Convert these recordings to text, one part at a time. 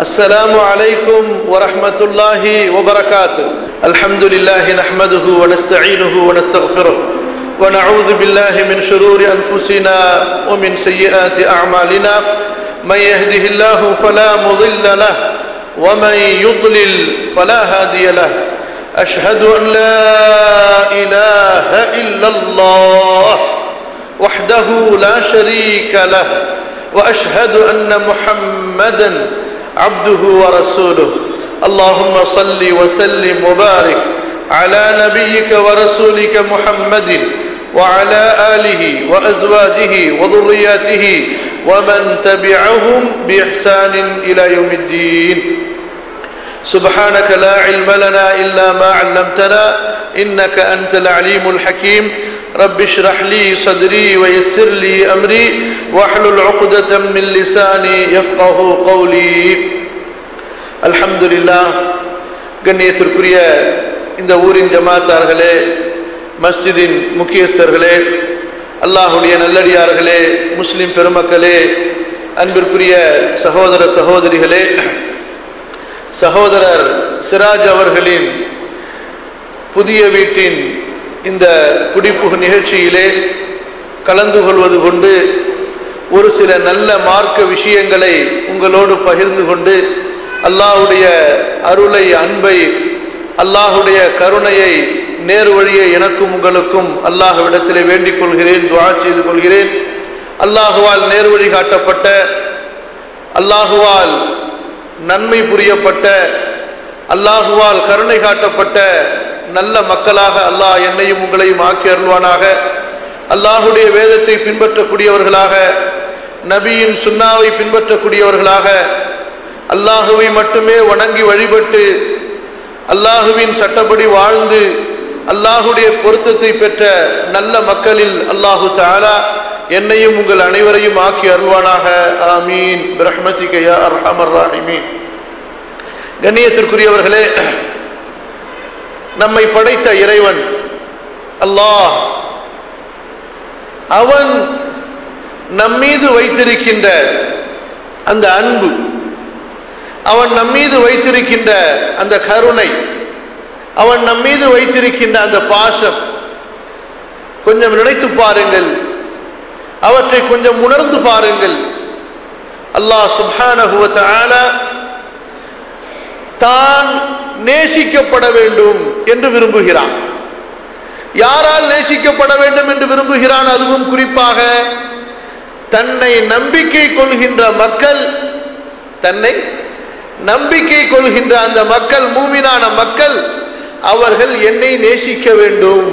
السلام عليكم ورحمة الله وبركاته الحمد لله نحمده ونستعينه ونستغفره ونعوذ بالله من شرور أنفسنا ومن سيئات أعمالنا من يهده الله فلا مضل له ومن يضلل فلا هادي له أشهد أن لا إله إلا الله وحده لا شريك له واشهد ان محمدا عبده ورسوله اللهم صل وسلم وبارك على نبيك ورسولك محمد وعلى اله وازواجه وذرياته ومن تبعهم باحسان الى يوم الدين سبحانك لا علم لنا الا ما علمتنا انك انت العليم الحكيم رب اشرح لي صدري ويسر لي امري واحلل عقدة من لساني يفقه قولي الحمد لله கண்ணியத்திற்குரிய இந்த ஊரின் ஜமாத்தார்களே மஸ்ஜிதின் முக்கியஸ்தர்களே அல்லாஹுடைய நல்லடியார்களே முஸ்லிம் பெருமக்களே அன்பிற்குரிய சகோதர சகோதரிகளே சகோதரர் சிராஜ் அவர்களின் புதிய வீட்டின் இந்த குடிப்புகு நிகழ்ச்சியிலே கலந்து கொள்வது கொண்டு ஒரு சில நல்ல மார்க்க விஷயங்களை உங்களோடு பகிர்ந்து கொண்டு அல்லாஹுடைய அருளை அன்பை அல்லாஹுடைய கருணையை நேரு வழியை எனக்கும் உங்களுக்கும் அல்லாஹுவிடத்திலே வேண்டிக் கொள்கிறேன் துவா செய்து கொள்கிறேன் அல்லாஹுவால் நேர் வழி காட்டப்பட்ட அல்லாஹுவால் நன்மை புரியப்பட்ட அல்லாஹுவால் கருணை காட்டப்பட்ட நல்ல மக்களாக அல்லாஹ் என்னையும் உங்களையும் ஆக்கி அருள்வானாக அல்லாஹுடைய வேதத்தை பின்பற்றக்கூடியவர்களாக நபியின் சுண்ணாவை பின்பற்றக்கூடியவர்களாக அல்லாஹுவை மட்டுமே வணங்கி வழிபட்டு அல்லாஹுவின் சட்டப்படி வாழ்ந்து அல்லாஹுடைய பொருத்தத்தை பெற்ற நல்ல மக்களில் அல்லாஹு தாலா என்னையும் உங்கள் அனைவரையும் ஆக்கி அருள்வானாக ஆமீன் பிரஹ்மதிகையா அர்ஹமர் ராஹிமீன் கண்ணியத்திற்குரியவர்களே நம்மை படைத்த இறைவன் அல்லாஹ் அவன் நம்மீது வைத்திருக்கின்ற அந்த அன்பு அவன் நம்மீது வைத்திருக்கின்ற அந்த கருணை அவன் நம்மீது வைத்திருக்கின்ற அந்த பாசம் கொஞ்சம் நினைத்து பாருங்கள் அவற்றை கொஞ்சம் உணர்ந்து பாருங்கள் அல்லாஹ் சுபானகுவத்த தான் நேசிக்கப்பட வேண்டும் என்று விரும்புகிறான் யாரால் நேசிக்கப்பட வேண்டும் என்று விரும்புகிறான் அதுவும் குறிப்பாக தன்னை நம்பிக்கை கொள்கின்ற மக்கள் தன்னை நம்பிக்கை கொள்கின்ற அந்த மக்கள் மூமினான மக்கள் அவர்கள் என்னை நேசிக்க வேண்டும்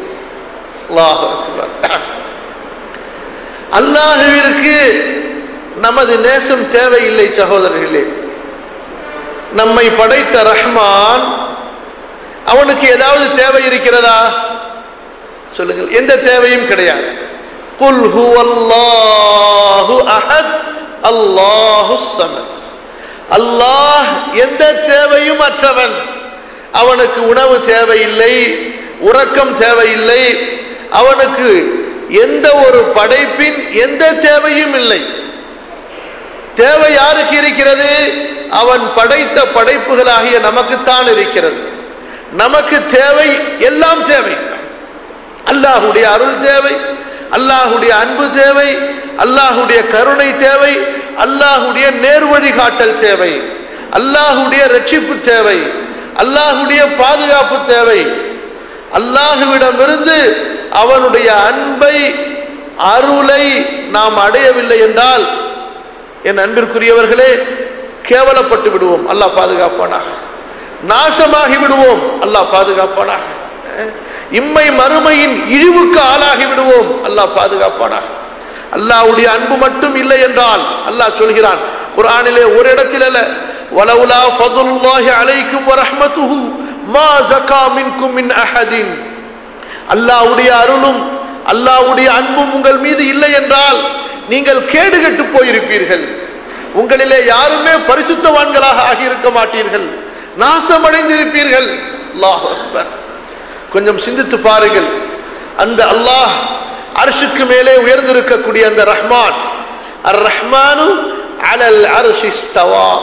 அல்லாஹுவிற்கு நமது நேசம் தேவையில்லை சகோதரர்களே நம்மை படைத்த ரஹ்மான் அவனுக்கு ஏதாவது தேவை இருக்கிறதா சொல்லுங்கள் எந்த தேவையும் கிடையாது குல் ஹுவல்லாஹு அஹத் அல்லாஹு சமத் அல்லாஹ் எந்த தேவையும் அற்றவன் அவனுக்கு உணவு தேவையில்லை உறக்கம் தேவையில்லை அவனுக்கு எந்த ஒரு படைப்பின் எந்த தேவையும் இல்லை தேவை யாருக்கு இருக்கிறது அவன் படைத்த படைப்புகளாகிய நமக்குத்தான் இருக்கிறது நமக்கு தேவை எல்லாம் தேவை அல்லாஹுடைய அருள் தேவை அல்லாஹுடைய அன்பு தேவை அல்லாஹுடைய கருணை தேவை அல்லாஹுடைய நேர்வழி காட்டல் தேவை அல்லாஹுடைய ரட்சிப்பு தேவை அல்லாஹுடைய பாதுகாப்பு தேவை அல்லாஹுவிடமிருந்து அவனுடைய அன்பை அருளை நாம் அடையவில்லை என்றால் என் அன்பிற்குரியவர்களே கேவலப்பட்டு விடுவோம் அல்லாஹ் பாதுகாப்பானாக நாசமாகி விடுவோம் அல்லாஹ் பாதுகாப்பானாக இம்மை மறுமையின் இழிவுக்கு ஆளாகி விடுவோம் அல்லாஹ் பாதுகாப்பானாக அல்லாஹ்வுடைய அன்பு மட்டும் இல்லை என்றால் அல்லாஹ் சொல்கிறான் குர்ஆனிலே ஒரு இடத்தில் அல்ல வலவுலா ஃபதுல்லாஹி அலைக்கும் வரஹ்மத்துஹு மா ஜகா மின்கும் மின் அஹதின் அல்லாஹ்வுடைய அருளும் அல்லாஹ்வுடைய அன்பும் உங்கள் மீது இல்லை என்றால் நீங்கள் கேடுகட்டு போயிருப்பீர்கள் உங்களிலே யாருமே பரிசுத்தவான்களாக ஆகியிருக்க மாட்டீர்கள் நாசமடைந்திருப்பீர்கள் அல்லாஹ் அக்பர் கொஞ்சம் சிந்தித்து பாருங்கள் அந்த அல்லாஹ் அர்ஷுக்கு மேலே உயர்ந்திருக்கக்கூடிய அந்த ரஹ்மான் அர் ரஹ்மானு அலல் அர்ஷிஸ்தவா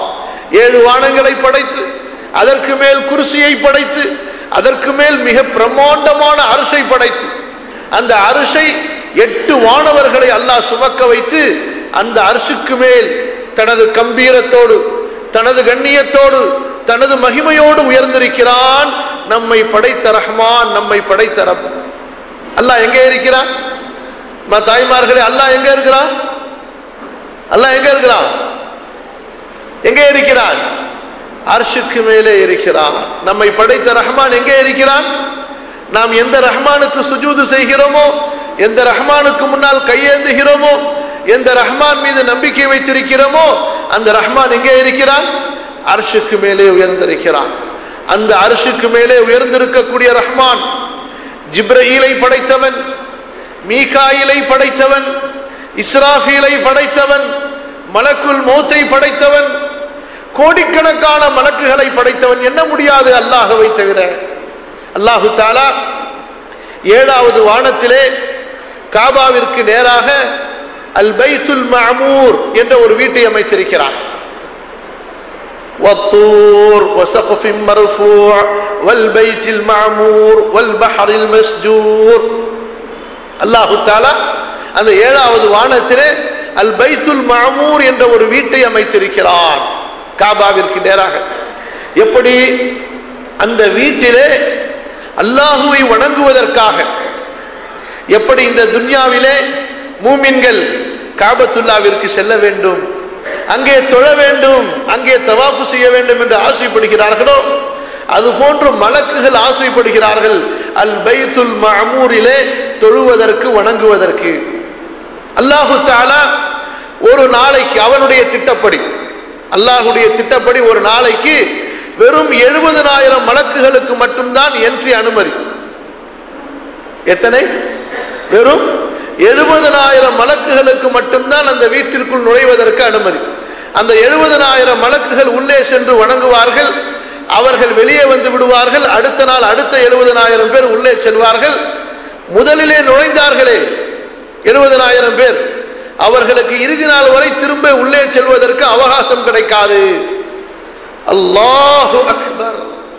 ஏழு வானங்களை படைத்து அதற்கு மேல் குருசியை படைத்து அதற்கு மேல் மிக பிரம்மாண்டமான அரசை படைத்து அந்த அரசை எட்டு வானவர்களை அல்லாஹ் சுமக்க வைத்து அந்த அரசுக்கு மேல் தனது கம்பீரத்தோடு தனது கண்ணியத்தோடு தனது மகிமையோடு உயர்ந்திருக்கிறான் நம்மை படைத்த ரஹ்மான் நம்மை படைத்த ரப் அல்லாஹ் எங்கே இருக்கிறான் ம தாய்மார்களே அல்லாஹ் எங்க இருக்கிறான் அல்லாஹ் எங்க இருக்கிறான் எங்கே இருக்கிறான் அர்ஷுக்கு மேலே இருக்கிறான் நம்மை படைத்த ரஹ்மான் எங்கே இருக்கிறான் நாம் எந்த ரஹ்மானுக்கு சுஜூது செய்கிறோமோ எந்த ரஹ்மானுக்கு முன்னால் கையேந்துகிறோமோ எந்த ரஹ்மான் மீது நம்பிக்கை வைத்திருக்கிறோமோ அந்த ரஹ்மான் எங்கே இருக்கிறான் அர்ஷுக்கு மேலே உயர்ந்திருக்கிறான் அந்த அரிசுக்கு மேலே உயர்ந்திருக்கக்கூடிய ரஹ்மான் ஜிப்ரஹீலை படைத்தவன் மீகாயிலை படைத்தவன் இஸ்ராஃபீலை படைத்தவன் மலக்குல் மௌத்தை படைத்தவன் கோடிக்கணக்கான மலக்குகளை படைத்தவன் என்ன முடியாது அல்லாஹவை தவிர அல்லாஹு தாலா ஏழாவது வானத்திலே காபாவிற்கு நேராக அல் பைத்துல் மஅமூர் என்ற ஒரு வீட்டை அமைத்திருக்கிறார் والطور وسقف مرفوع والبيت المعمور والبحر المسجور அல்லாஹு தாலா அந்த ஏழாவது வானத்திலே அல் பைத்துல் மாமூர் என்ற ஒரு வீட்டை அமைத்திருக்கிறான் காபாவிற்கு நேராக எப்படி அந்த வீட்டிலே அல்லாஹுவை வணங்குவதற்காக எப்படி இந்த துன்யாவிலே மூமின்கள் காபத்துல்லாவிற்கு செல்ல வேண்டும் அங்கே தொழ வேண்டும் அங்கே தவாஃபு செய்ய வேண்டும் என்று ஆசைப்படுகிறார்களோ அதுபோன்று மலக்குகள் ஆசைப்படுகிறார்கள் அல் பைத்துல் மஅமூரிலே தொழுவதற்கு வணங்குவதற்கு அல்லாஹு தாலா ஒரு நாளைக்கு அவனுடைய திட்டப்படி அல்லாஹுடைய திட்டப்படி ஒரு நாளைக்கு வெறும் எழுபதனாயிரம் மலக்குகளுக்கு மட்டும்தான் என்ட்ரி அனுமதி எத்தனை வெறும் எழுபதனாயிரம் மலக்குகளுக்கு மட்டும்தான் அந்த வீட்டிற்குள் நுழைவதற்கு அனுமதி அந்த எழுபதனாயிரம் மலக்குகள் உள்ளே சென்று வணங்குவார்கள் அவர்கள் வெளியே வந்து விடுவார்கள் அடுத்த நாள் அடுத்த எழுபதனாயிரம் பேர் உள்ளே செல்வார்கள் முதலிலே நுழைந்தார்களே எழுபதனாயிரம் பேர் அவர்களுக்கு இறுதி நாள் வரை திரும்ப உள்ளே செல்வதற்கு அவகாசம் கிடைக்காது அல்லாஹு அக்பர்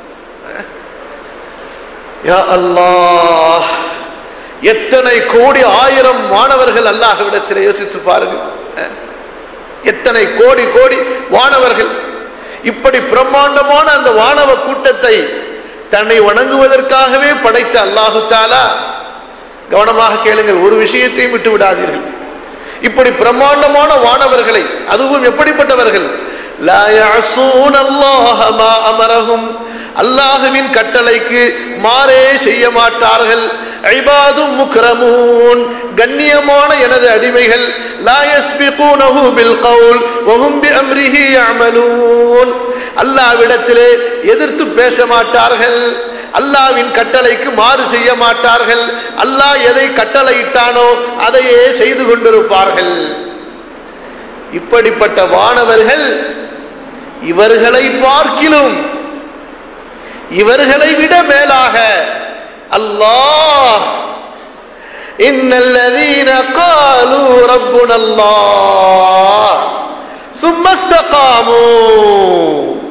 யா அல்லாஹ் எத்தனை கோடி ஆயிரம் மாணவர்கள் அல்லாஹ்விடத்தில் யோசித்து பாருங்கள் அஹ், எத்தனை கோடி கோடி வானவர்கள் இப்படி பிரம்மாண்டமான அந்த வானவ கூட்டத்தை தன்னை வணங்குவதற்காகவே படைத்த அல்லாஹு தாலா கவனமாக கேளுங்கள் ஒரு விஷயத்தையும் விட்டு விடாதீர்கள் இப்படி பிரம்மாண்டமான வானவர்களை அதுவும் எப்படிப்பட்டவர்கள் லா يعصون الله ما أمرهم. அல்லாஹுவின் கட்டளைக்கு மாறே செய்ய மாட்டார்கள் ஐபாதும் முக்ரமூன் கண்ணியமான எனது அடிமைகள் லா யஸ்பிகூனஹு பில் கவுல் வஹும் பிஅம்ரிஹி யஅமலூன் அல்லாஹ்விடத்திலே எதிர்த்து பேச மாட்டார்கள் அல்லாவின் கட்டளைக்கு மாறு செய்ய மாட்டார்கள் அல்லாஹ் எதை கட்டளையிட்டானோ அதையே செய்து கொண்டிருப்பார்கள் இப்படிப்பட்ட வானவர்கள் இவர்களை பார்க்கிலும் இவர்களை விட மேலாக அல்லாஹ் இன்னல்லதீன قالوا ربنا الله ثم استقاموا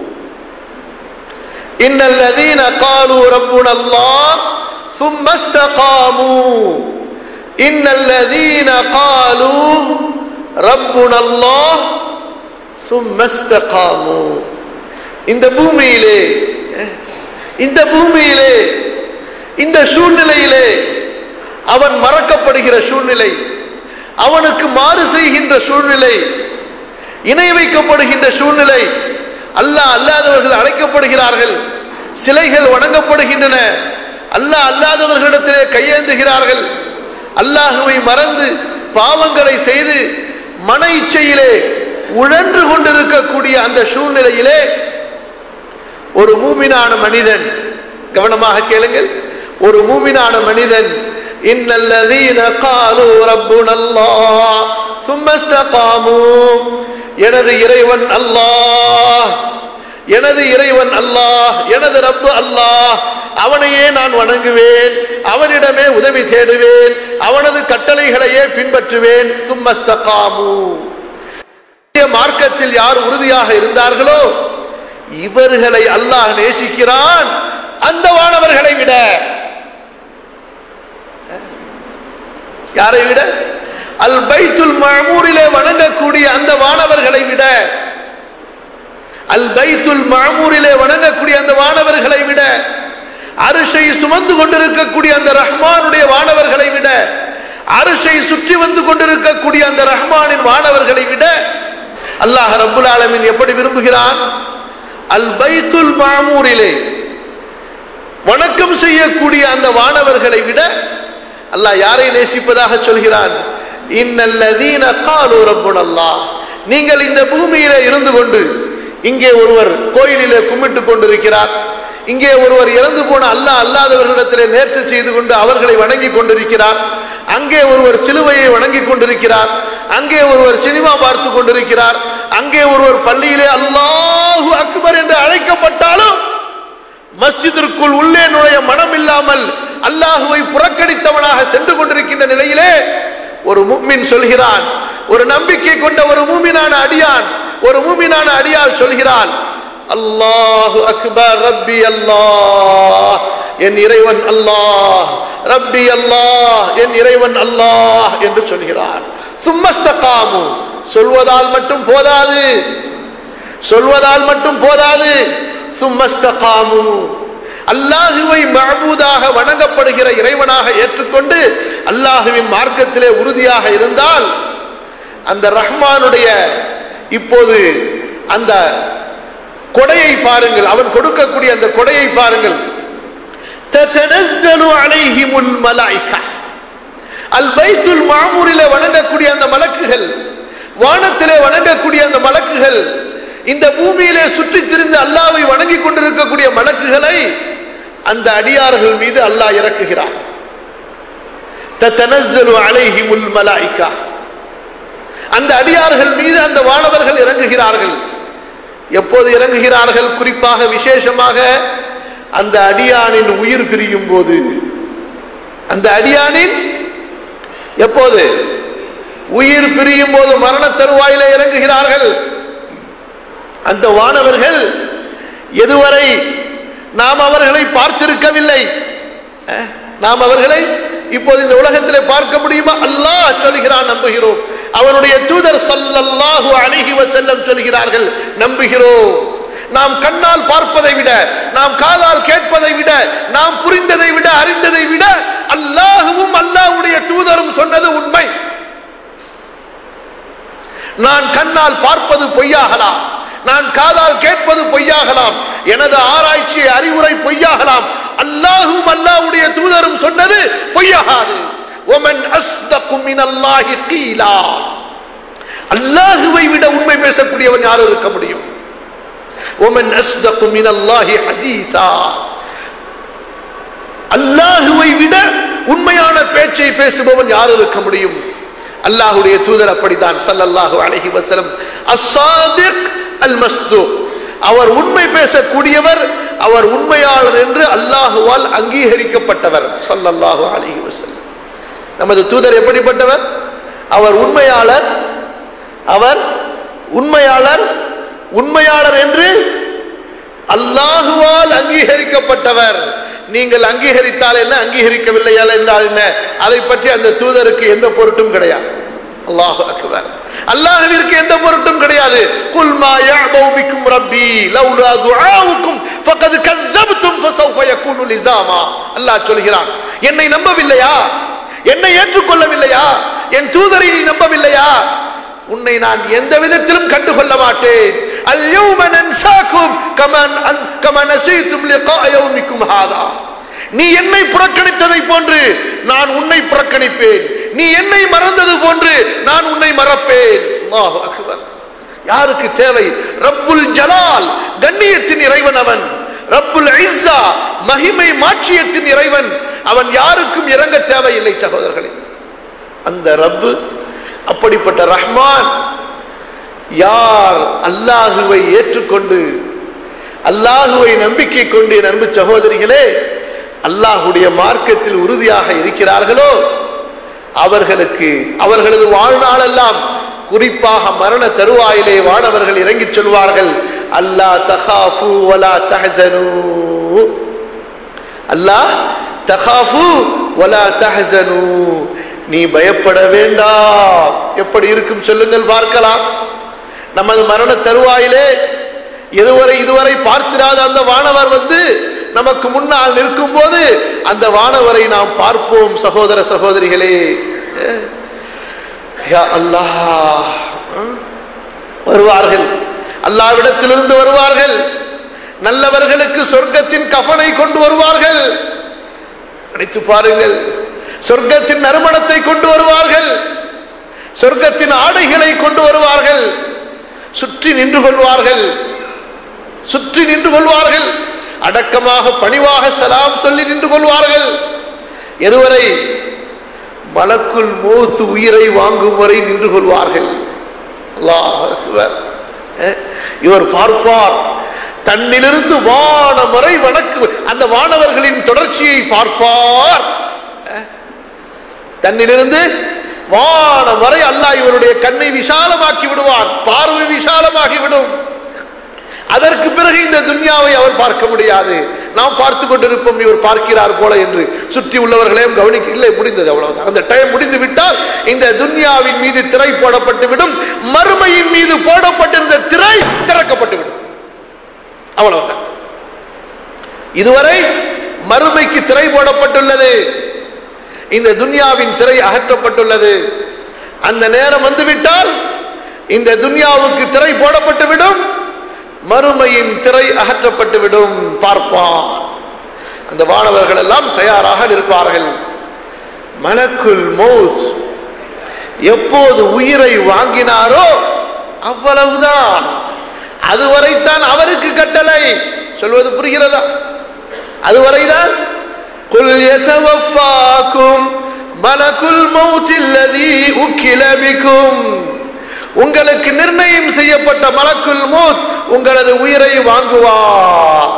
إن الذين قالوا ربنا الله ثم استقاموا إن الذين قالوا ربنا الله ثم استقاموا இந்த பூமியிலே இந்த பூமியிலே இந்த சூழ்நிலையிலே அவன் மறக்கப்படுகிற சூழ்நிலை அவனுக்கு மாறு செய்கின்ற சூழ்நிலை இணை வைக்கப்படுகின்ற சூழ்நிலை அல்லாஹ் அல்லாதவர்கள் அழைக்கப்படுகிறார்கள் சிலைகள் வணங்கப்படுகின்றன அல்லாஹ் அல்லாதவர்களிடத்திலே கையேந்துகிறார்கள் அல்லாஹுவை மறந்து பாவங்களை செய்து மன இச்சையிலே உழன்று கொண்டிருக்கக்கூடிய அந்த சூழ்நிலையிலே ஒரு மூமினான மனிதன் கவனமாக கேளுங்கள் ஒரு மூமினான மனிதன் இன்னல்லதீன காலு ரப்புனல்லாஹ் ثم استقاموا எனது இறைவன் அல்லாஹ் எனது இறைவன் அல்லாஹ் எனது ரப்பு அல்லாஹ் அவனையே நான் வணங்குவேன் அவனிடமே உதவி தேடுவேன் அவனது கட்டளைகளையே பின்பற்றுவேன் சும்மஸ்தகாமு மார்க்கத்தில் யார் உறுதியாக இருந்தார்களோ இவர்களை அல்லாஹ் நேசிக்கிறான் அந்த வானவர்களை விட யாரை விட அல் பைத்துல் மஅமூரிலே வணங்கக்கூடிய அந்த வானவர்களை விட அல் பைத்துல் மஅமூரிலே வணங்கக்கூடிய அந்த வானவர்களை விட அரிசை சுமந்து கொண்டிருக்கக்கூடிய அந்த ரஹ்மானுடைய வானவர்களை விட அரிசை சுற்றி வந்து கொண்டிருக்கக்கூடிய அந்த ரஹ்மானின் வானவர்களை விட அல்லாஹ் ரப்புல் ஆலமீன் எப்படி விரும்புகிறான் அல் பைத்துல் மாமூரிலே வணக்கம் செய்யக்கூடிய அந்த வானவர்களை விட அல்லாஹ் யாரை நேசிப்பதாக சொல்கிறான் இன்னல்லதீன காலு ரப்புனல்லாஹ் நீங்கள் இந்த பூமியிலே இருந்து கொண்டு இங்கே ஒருவர் கோயிலிலே கும்பிட்டுக் கொண்டிருக்கிறார் இங்கே ஒருவர் இறந்து போன அல்லாஹ் அல்லாதவர்களிடத்திலே நேர்ச்சி செய்து கொண்டு அவர்களை வணங்கி கொண்டிருக்கிறார் அங்கே ஒருவர் சிலுவையை வணங்கி கொண்டிருக்கிறார் அங்கே ஒருவர் சினிமா பார்த்து கொண்டிருக்கிறார் அங்கே ஒருவர் பள்ளியிலே அல்லாஹு அக்பர் என்று அழைக்கப்பட்டாலும் மஸ்ஜிதிற்குள் உள்ளே நுழைய மனம் இல்லாமல் அல்லாஹுவை புறக்கணித்தவனாக சென்று கொண்டிருக்கின்ற நிலையிலே ஒரு முக்மின் சொல்கிறான் ஒரு நம்பிக்கை கொண்ட ஒரு மூமினான அடியான் ஒரு மூமினான அடியால் சொல்கிறான் அல்லாஹு அக்பர் ரப்பி அல்லாஹ் என் இறைவன் அல்லாஹ் ரப்பி அல்லாஹ் என் இறைவன் அல்லாஹ் என்று சொல்கிறான் சும்மஸ்தகாமு சொல்வதால் மட்டும் போதாது சொல்வதால் மட்டும் போதாது சும்மஸ்தகாமு அல்லாஹுவை மஹபூதாக வணங்கப்படுகிற இறைவனாக ஏற்றுக்கொண்டு அல்லாஹுவின் மார்க்கத்திலே உறுதியாக இருந்தால் அந்த ரஹ்மானுடைய இப்போது அந்த கொடையை பாருங்கள் அவன் கொடுக்கக்கூடிய அந்த கொடையை பாருங்கள் தத்தனஸ்ஸலு அலைஹிமுல் மலாயிகா அல் பைத்துல் மாமூரிலே வணங்கக்கூடிய அந்த மலக்குகள் வானத்திலே வணங்கக்கூடிய அந்த மலக்குகள் இந்த பூமியிலே சுற்றித் திரிந்து அல்லாவை வணங்கி கொண்டிருக்கக்கூடிய மலக்குகளை அந்த அடியார்கள் மீது அல்லாஹ் இறக்குகிறான் தத்தனஸ்ஸலு அலைஹிமுல் மலாயிகா அந்த அடியார்கள் மீது அந்த வானவர்கள் இறங்குகிறார்கள் எப்போது இறங்குகிறார்கள் குறிப்பாக விசேஷமாக அந்த அடியானின் உயிர் பிரியும் போது அந்த அடியானின் எப்போது உயிர் பிரியும் போது மரண தருவாயில இறங்குகிறார்கள் அந்த வானவர்கள் எதுவரை நாம் அவர்களை பார்த்திருக்கவில்லை அஹ், நாம் அவர்களை இப்போது இந்த உலகத்திலே பார்க்க முடியுமா அல்லாஹ் சொல்கிறான் நம்புகிறோம் அவனுடைய தூதர் ஸல்லல்லாஹு அலைஹி வஸல்லம் சொல்கிறார்கள் நம்புகிறோம் நாம் கண்ணால் பார்ப்பதை விட நாம் காதால் கேட்பதை விட நாம் புரிந்ததை விட அறிந்ததை விட அல்லாஹுவும் அல்லாஹ்வுடைய தூதரும் சொன்னது உண்மை நான் கண்ணால் பார்ப்பது பொய்யாகலாம் நான் காதால் கேட்பது பொய்யாகலாம் எனது ஆராய்ச்சி அறிவுரை பொய்யாகலாம் அல்லாஹும் அல்லாஹ்வுடைய தூதரும் சொன்னது பொய்யாகாது ஒமன் அஸ்தகு மினல்லாஹி கீலா அல்லாஹுவை விட உண்மை பேசக்கூடியவன் யார் இருக்க முடியும் ஒமன் அஸ்தகு மினல்லாஹி ஹதீஸா அல்லாஹுவை விட உண்மையான பேச்சை பேசுபவன் யார் இருக்க முடியும் அல்லாஹுடைய தூதர் அப்படித்தான் ஸல்லல்லாஹு அலைஹி வஸல்லம் அஸ்ஸாதிக் அல் மஸ்தூக் அவர் உண்மை பேசக்கூடியவர் அவர் உண்மையாளர் என்று அல்லாஹுவால் அங்கீகரிக்கப்பட்டவர் ஸல்லல்லாஹு அலைஹி வஸல்லம் நமது தூதர் எப்படிப்பட்டவர் அவர் உண்மையாளர் அவர் உண்மையாளர் உண்மையாளர் என்று அல்லாஹுவால் அங்கீகரிக்கப்பட்டவர் நீங்கள் அங்கீகரித்தால் என்ன அங்கீகரிக்கவில்லை என்றால் என்ன அதை பற்றி அந்த தூதருக்கு எந்த பொருட்டும் கிடையாது அல்லாஹு அக்பர் அல்லாஹ்விற்கு எந்த பொருட்டும் கிடையாது குல் மா யஅபு பிக்கும் ரப்பி லவ்லா துஆவுக்கும் ஃபகத் கذبتم فسوف يكون لزاما அல்லாஹ் சொல்கிறான் என்னை நம்பவில்லையா என்னை ஏற்றுக்கொள்ளவில்லையா என் தூதரை நீ நம்பவில்லையா உன்னை நான் எந்த விதத்திலும் கண்டுகொள்ள மாட்டேன் அல்யௌம நன்சாக்கும் கமன் கம நசீதும் லிகா யௌமிக்கும் ஹாதா நீ என்னை புறக்கணித்ததை போன்று நான் உன்னை புறக்கணிப்பேன் நீ என்னை மறந்தது போன்று நான் உன்னை மறப்பேன் அல்லாஹு அக்பர் யாருக்கு தேவை ரப்புல் ஜலால் கண்ணியத்தின் இறைவன் அவன் ரப்புல் ஐஸா மகிமை மாட்சியத்தின் இறைவன் அவன் யாருக்கும் இறங்க தேவையில்லை சகோதரர்களே அந்த ரப்பு அப்படிப்பட்ட ரஹ்மான் யார் அல்லாஹுவை ஏற்றுக்கொண்டு அல்லாஹுவை நம்பிக்கை கொண்டு என் அன்பு சகோதரிகளே அல்லாஹுடைய மார்க்கத்தில் உறுதியாக இருக்கிறார்களோ அவர்களுக்கு அவர்களது வாழ்நாளெல்லாம் குறிப்பாக மரண தருவாயிலே வானவர்கள் இறங்கிச் சொல்வார்கள் அல்லா தகாஃபு வலா தஹசனு அல்லாஹ் தகாஃபு வலா தஹசனு நீ பயப்பட வேண்டாம் எப்படி இருக்கும் சொல்லுங்கள் பார்க்கலாம் நமது மரண தருவாயிலே இதுவரை இதுவரை பார்த்திராத அந்த வானவர் வந்து நமக்கு முன்னால் நிற்கும் போது அந்த வானவரை நாம் பார்ப்போம் சகோதர சகோதரிகளே யா அல்லாஹ் வருவார்கள் அல்லாவிடத்திலிருந்து வருவார்கள் நல்லவர்களுக்கு சொர்க்கத்தின் கஃனை கொண்டு வருவார்கள் நினைத்து பாருங்கள் சொர்க்கத்தின் நறுமணத்தை கொண்டு வருவார்கள் சொர்க்கத்தின் ஆடைகளை கொண்டு வருவார்கள் சுற்றி நின்று கொள்வார்கள் சுற்றி நின்று கொள்வார்கள் அடக்கமாக பணிவாக சலாம் சொல்லி நின்று கொள்வார்கள் எதுவரை மலக்குள் மூத்து உயிரை வாங்கும் வரை நின்று கொள்வார்கள் அல்லாஹ் அக்பர். அஹ், இவர் பார்ப்பார் தன்னிலிருந்து வானம் வரை வணக்கு அந்த வானவர்களின் தொடர்ச்சியை பார்ப்பார் அஹ், தன்னிலிருந்து வானம் வரை அல்லாஹ் இவருடைய கண்ணை விசாலமாக்கி விடுவான் பார்வை விசாலமாகி விடும் அதற்கு பிறகு இந்த துன்யாவை அவர் பார்க்க முடியாது நாம் பார்த்து கொண்டிருப்போம் இவர் பார்க்கிறார் போல என்று சுற்றி உள்ளவர்களையும் கவனிக்க இல்லை முடிந்தது அவ்வளவுதான் அந்த டைம் முடிந்து விட்டால் இந்த துன்யாவின் மீது திரை போடப்பட்டு விடும் மறுமையின் மீது போடப்பட்டிருந்த திரை திறக்கப்பட்டு விடும் அவ்வளவுதான் இதுவரை மறுமைக்கு திரை போடப்பட்டுள்ளது இந்த துன்யாவின் திரை அகற்றப்பட்டுள்ளது அந்த நேரம் வந்துவிட்டால் இந்த துன்யாவுக்கு திரை போடப்பட்டு விடும் மறுமையின் திரை அகற்றப்பட்டு விடும் பார்ப்பான் அந்த மாணவர்கள் எல்லாம் தயாராக நிற்பார்கள் மலக்குல் மௌத் எப்போது உயிரை வாங்கினாரோ அவ்வளவுதான் அதுவரைத்தான் அவருக்கு கட்டளை சொல்வது புரிகிறதா அதுவரைதான் குல் யதவஃபாக்கும் மலக்குல் மௌத் அல்லதி உக்கில பிக்கும் உங்களுக்கு நிர்ணயம் செய்யப்பட்ட மலக்குல் மூத் உங்களது உயிரை வாங்குவார்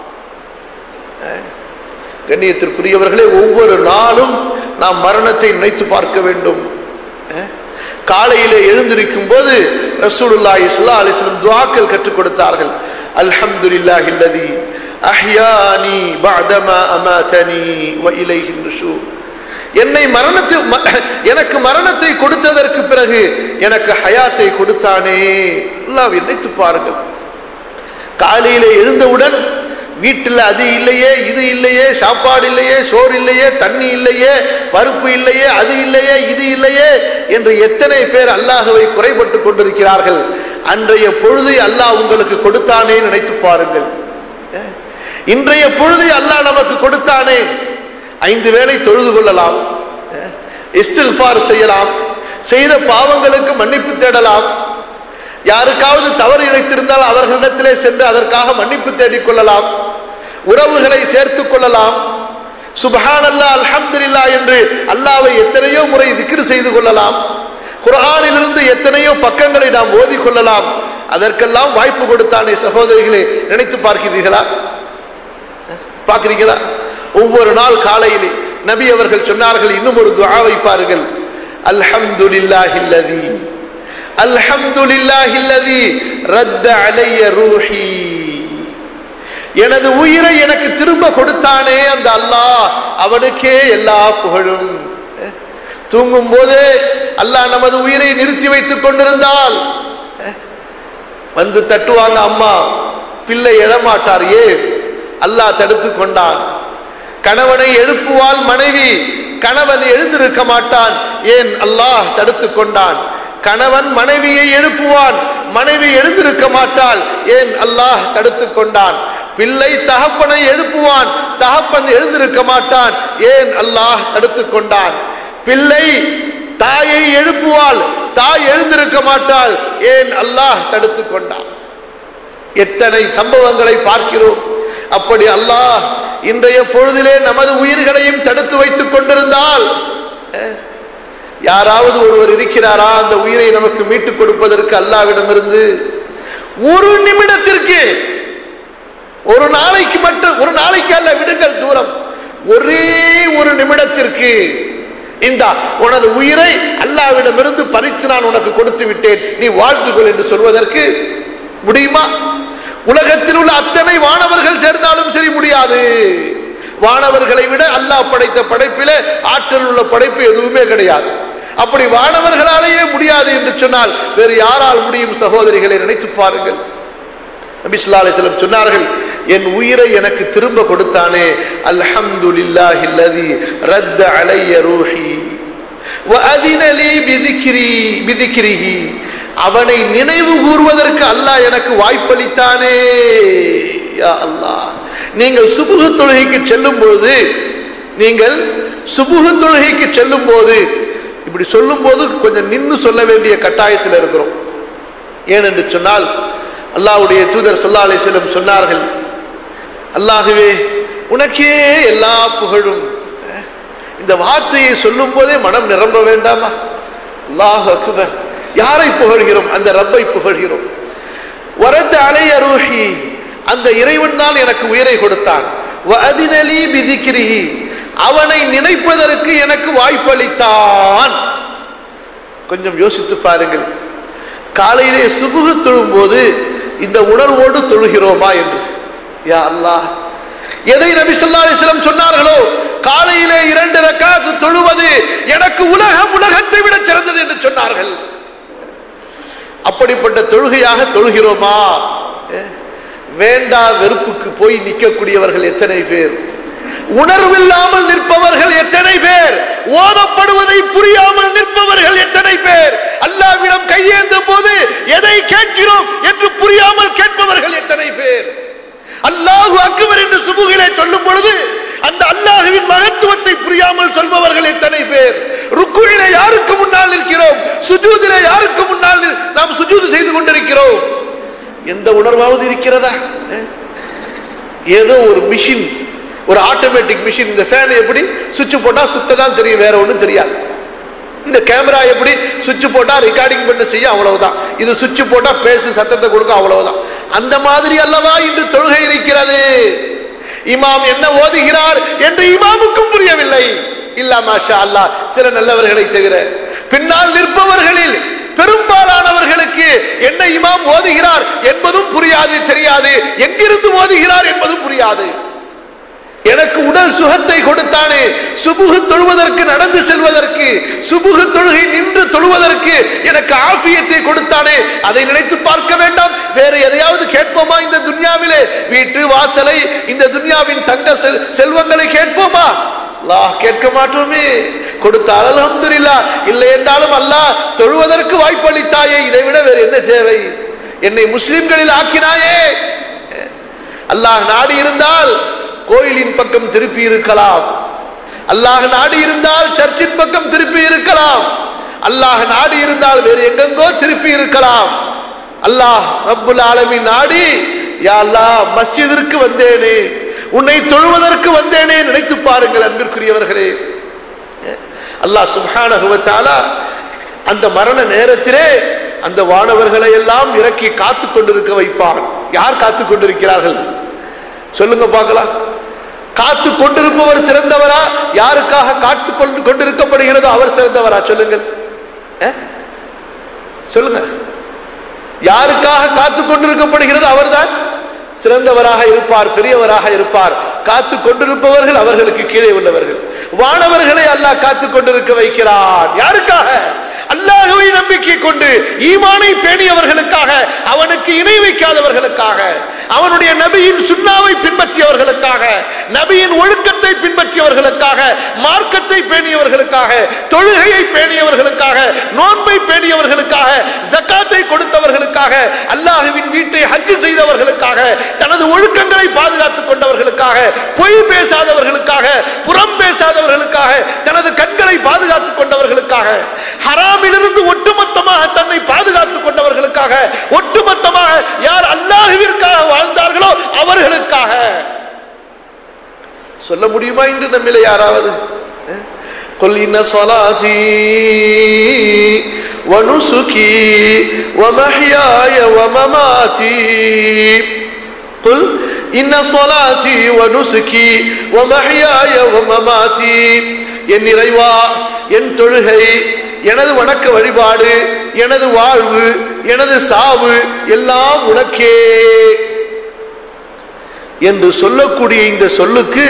கண்ணியத்திற்குரியவர்களே ஒவ்வொரு நாளும் நாம் மரணத்தை நினைத்து பார்க்க வேண்டும் அஹ், காலையிலே எழுந்திருக்கும் போது ரசூலுல்லாஹி ஸல்லல்லாஹு அலைஹி வஸல்லம் துஆக்கள் கற்றுக் கொடுத்தார்கள் அல்ஹம்துலில்லாஹி அல்லதி அஹ்யானி பஅதமா அமாதனி வ இலைஹி நுஷூர் என்னை மரணத்தை ம- எனக்கு மரணத்தை கொடுத்ததற்கு பிறகு எனக்கு ஹயாத்தை கொடுத்தானே அல்லாஹ் நினைத்து பாருங்கள் காலையில எழுந்தவுடன் வீட்டில் அது இல்லையே இது இல்லையே சாப்பாடு இல்லையே சோறு இல்லையே தண்ணி இல்லையே பருப்பு இல்லையே அது இல்லையே இது இல்லையே என்று எத்தனை பேர் அல்லாஹுவை குறைபட்டு கொண்டிருக்கிறார்கள் அன்றைய பொழுதை அல்லாஹ் உங்களுக்கு கொடுத்தானே நினைத்து பாருங்கள் அஹ், இன்றைய பொழுதை அல்லாஹ் நமக்கு கொடுத்தானே ஐந்து வேளை தொழுது கொள்ளலாம் அஹ், இஸ்தில்ஃபார் செய்யலாம் செய்த பாவங்களுக்கு மன்னிப்பு தேடலாம் யாருக்காவது தவறு இழைத்திருந்தால் அவர்களிடத்திலே சென்று அதற்காக மன்னிப்பு தேடிக் கொள்ளலாம் உறவுகளை சேர்த்துக் கொள்ளலாம் சுபஹான் அல்லா அல்ஹம்துலில்லா என்று அல்லாவை எத்தனையோ முறை திக்ரு செய்து கொள்ளலாம் குர்ஆனிலிருந்து எத்தனையோ பக்கங்களை நாம் ஓதிக் கொள்ளலாம் அதற்கெல்லாம் வாய்ப்பு கொடுத்தானே சகோதரிகளே நினைத்து பார்க்கிறீர்களா பார்க்கிறீங்களா ஒவ்வொரு நாள் காலையிலே நபி அவர்கள் சொன்னார்கள் இன்னும் ஒரு துஆவை பாருங்கள் அல்ஹம்துலில்லாஹில்லதி அல்ஹம்துலில்லாஹில்லதி ரத்த அலைய ரூஹி எனது உயிரை எனக்கு திரும்ப கொடுத்தானே அந்த அல்லாஹ் அவனுக்கே எல்லா புகழும் அஹ், தூங்கும் போதே அல்லாஹ் நமது உயிரை நிறுத்தி வைத்துக் கொண்டிருந்தால் அஹ், வந்து தட்டுவாங்க அம்மா பிள்ளை எழமாட்டார் ஏன் அல்லாஹ் தடுத்து கொண்டான் கணவனை எழுப்புவாள் மனைவி கணவன் எழுந்திருக்க மாட்டான் ஏன் அல்லாஹ் தடுத்து கொண்டான் கணவன் மனைவியை எழுப்புவான் மனைவி எழுந்திருக்க மாட்டாள் ஏன் அல்லாஹ் தடுத்து கொண்டான் பிள்ளை தகப்பனை எழுப்புவான் தகப்பன் எழுந்திருக்க மாட்டான் ஏன் அல்லாஹ் தடுத்து கொண்டான் பிள்ளை தாயை எழுப்புவாள் தாய் எழுந்திருக்க மாட்டாள் ஏன் அல்லாஹ் தடுத்து கொண்டான் எத்தனை சம்பவங்களை பார்க்கிறோம் அப்படி அல்லாஹ் இன்றைய பொழுதிலே நமது உயிர்களையும் தடுத்து வைத்துக் கொண்டிருந்தால் அஹ், யாராவது ஒருவர் இருக்கிறாரா அந்த உயிரை நமக்கு மீட்டுக் கொடுப்பதற்கு அல்லாவிடமிருந்து ஒரு நிமிடத்திற்கு ஒரு நாளைக்கு மட்டும் ஒரு நாளைக்கு அல்ல விடுங்கள் தூரம் ஒரே ஒரு நிமிடத்திற்கு இந்தா உனது உயிரை அல்லாவிடமிருந்து பறித்து நான் உனக்கு கொடுத்து விட்டேன் நீ வாழ்த்துக்கொள் என்று சொல்வதற்கு முடியுமா உலகத்தில் உள்ள அத்தனை வானவர்கள் சேர்ந்தாலும் சரி முடியாது வானவர்களை விட அல்லாஹ் படைத்த படைப்பில ஆற்றல் உள்ள படைப்பு எதுவுமே கிடையாது அப்படி வானவர்களாலேயே முடியாது என்று சொன்னால் வேறு யாரால் முடியும் சகோதரிகளை நினைத்து பாருங்கள் நபி ஸல்லல்லாஹு அலைஹி வஸல்லம் சொன்னார்கள் என் உயிரை எனக்கு திரும்ப கொடுத்தானே அல்ஹம்துலில்லாஹி அல்லதி ரத்த அலைய ரூஹி வஅதின லீ பிதிக்ரி பிதிக்ரிஹி அவனை நினைவு கூறுவதற்கு அல்லாஹ் எனக்கு வாய்ப்பளித்தானே யா அல்லாஹ் நீங்கள் சுபுகு தொழுகைக்கு செல்லும் போது நீங்கள் சுபுகு தொழுகைக்கு செல்லும் போது இப்படி சொல்லும் போது கொஞ்சம் நின்னு சொல்ல வேண்டிய கட்டாயத்தில் இருக்கிறோம் ஏனென்று சொன்னால் அல்லாஹ்வுடைய தூதர் ஸல்லல்லாஹு அலைஹி வஸல்லம் சொன்னார்கள் அல்லாஹுவே உனக்கே எல்லா புகழும் அஹ், இந்த வார்த்தையை சொல்லும் போதே மனம் நிரம்ப வேண்டாமா அல்லாஹ் அக்பர் யாரை புகழ்கிறோம் அந்த ரப்பை புகழ்கிறோம் வரத்த அலைய ரூஹி அந்த இறைவன் தான் எனக்கு உயிரை கொடுத்தான் வஅதினலி பிதிக்ரிஹி அவனை நினைப்பதற்கு எனக்கு வாய்ப்பளித்தான் கொஞ்சம் யோசித்து பாருங்கள் காலையிலே சுபுகு தொழும்போது இந்த உணர்வோடு தொழுகிறோமா என்று யா அல்லாஹ் எதை நபி ஸல்லல்லாஹு அலைஹி வஸல்லம் சொன்னார்களோ காலையிலே இரண்டு ரக்காத் தொழுவது எனக்கு உலகம் உலகத்தை விட சிறந்தது என்று சொன்னார்கள் அப்படிப்பட்ட தொழுகையாக தொழுகிறோமா அஹ், வேண்டா வெறுப்புக்கு போய் நிற்கக்கூடியவர்கள் எத்தனை பேர் உணர்வில்லாமல் நிற்பவர்கள் எத்தனை பேர் ஓதப்படுவதை புரியாமல் நிற்பவர்கள் எத்தனை பேர் அல்லாவிடம் கையேந்தும் போது எதை கேட்கிறோம் என்று புரியாமல் கேட்பவர்கள் எத்தனை பேர் அல்லாஹு அக்பர் என்று சுபுகிலே சொல்லும் பொழுது அந்த அல்லாஹுவின் மகத்துவத்தை புரியாமல் சொல்பவர்கள் எத்தனை பேர் ருக்குவிலே யாருக்கு முன்னால் நிற்கிறோம் சுஜூதிலே யாருக்கு முன்னால் நி- நாம் சுஜூது செய்து கொண்டிருக்கிறோம் எந்த உணர்வாவது இருக்கிறதா அஹ்? ஏதோ ஒரு மிஷின் ஒரு ஆட்டோமேட்டிக் மிஷின் இந்த ஃபேன் எப்படி சுவிட்ச் போட்டா சுத்த தான் தெரியும் வேற ஒண்ணும் தெரியாது இந்த கேமரா எப்படி சுவிட்ச் போட்டா ரெக்கார்டிங் பண்ண செய்ய அவ்வளவுதான் இது சுவிட்ச் போட்டா பேசு சத்தத்தை கொடுக்க அவ்வளவுதான் அந்த மாதிரி அல்லவா இன்று தொழுகை இருக்கிறது இமாம் என்ன ஓதுகிறார் என்று இமாமுக்கும் புரியவில்லை இல்லா மாஷா அல்லாஹ் சில நல்லவர்களை தவிர பின்னால் நிற்பவர்களில் பெரும்பாலானவர்களுக்கு என்ன இமாம் ஓதுகிறார் என்பதும் புரியாது தெரியாது எங்கிருந்து ஓதுகிறார் என்பதும் புரியாது எனக்கு உடல் சுகத்தை கொடுத்தானே சுபுகு தொழுவதற்கு நடந்து செல்வதற்கு சுபுகு தொழுகை நின்று தொழுவதற்கு எனக்கு ஆஃபியத்தை கொடுத்தானே அதை நினைத்து பார்க்க வேண்டாம் வேற எதையாவது கேட்போமா இந்த துன்யாவிலே வீட்டு வாசலை இந்த துன்யாவின் தங்க செல் செல்வங்களை கேட்போமா அல்லாஹ் கேட்க மாட்டோமே கொடுத்தால் அல்ஹம்துலில்லாஹ் இல்லை என்றாலும் அல்லாஹ் தொழுவதற்கு வாய்ப்பளித்தாயே இதை விட வேறு என்ன தேவை என்னை முஸ்லிம்களில் ஆக்கினாயே அல்லாஹ் நாடி இருந்தால் கோயிலின் பக்கம் திருப்பி இருக்கலாம் அல்லாஹ் நாடி இருந்தால் சர்ச்சின் பக்கம் திருப்பி இருக்கலாம் அல்லாஹ் நாடி இருந்தால் வேறு எங்கெங்கோ திருப்பி இருக்கலாம் அல்லாஹ் ரப்புல் ஆலமீன் நாடி யா அல்லாஹ் மஸ்ஜிதிற்கு வந்தேனே உன்னை தொழுவதற்கு வந்தேனே நினைத்து பாருங்கள் அன்பிற்குரியவர்களே அல்லாஹ் சுப்ஹானஹு வ தஆலா அந்த மரண நேரத்திலே அந்த வானவர்களை எல்லாம் இறக்கி காத்து கொண்டிருக்க வைப்பான் யார் காத்து கொண்டிருக்கிறார்கள் சொல்லுங்க பார்க்கலாம் காத்து கொண்டிருப்பவர் சிறந்தவரா யாருக்காக காத்து கொண்டு கொண்டிருக்கப்படுகிறதோ அவர் சிறந்தவரா சொல்லுங்கள் அஹ்? சொல்லுங்க யாருக்காக காத்து கொண்டிருக்கப்படுகிறதோ அவர்தான் சிறந்தவராக இருப்பார் பெரியவராக இருப்பார் காத்து கொண்டிருப்பவர்கள் அவர்களுக்கு கீழே உள்ளவர்கள் வானவர்களை அல்லாஹ் காத்து கொண்டிருக்க வைக்கிறான் யாருக்காக அல்லாஹுவை நம்பிக்கை கொண்டு ஈமானை பேணியவர்களுக்காக அவனுக்கு இணை வைக்காதவர்களுக்காக அவனுடைய நபியின் சுண்ணாவை பின்பற்றியவர்களுக்காக நபியின் ஒழுக்கத்தை பின்பற்றியவர்களுக்காக மார்க்கத்தை பேணியவர்களுக்காக தொழுகையை பேணியவர்களுக்காக நோன்பை பேணியவர்களுக்காக ஜக்காத்தை கொடுத்தவர்களுக்காக அல்லாஹுவின் வீட்டை ஹஜ் செய்தவர்களுக்காக தனது ஒழுக்கங்களை பாதுகாத்துக் கொண்டவர்களுக்காக பொய் பேசாதவர்களுக்காக புறம் பேசாதவர்களுக்காக தனது கண்களை பாதுகாத்துக் கொண்டவர்களுக்காக ஹராமிலிருந்து ஒட்டுமொத்தமாக தன்னை பாதுகாத்துக் கொண்டவர்களுக்காக ஒட்டுமொத்தமாக யார் அல்லாஹுவிற்காக வாழ்ந்தார்களோ அவர்களுக்காக சொல்ல முடியுமா என்று நம்மில யாராவது அஹ்? قل إن صلاتي ونسكي ومحياي ومماتي قل إن صلاتي ونسكي ومحياي ومماتي என் இறைவா என் தொழுகை எனது வணக்க வழிபாடு எனது வாழ்வு எனது சாவு எல்லாம் உனக்கே என்று சொல்லக்கூடிய இந்த சொல்லுக்கு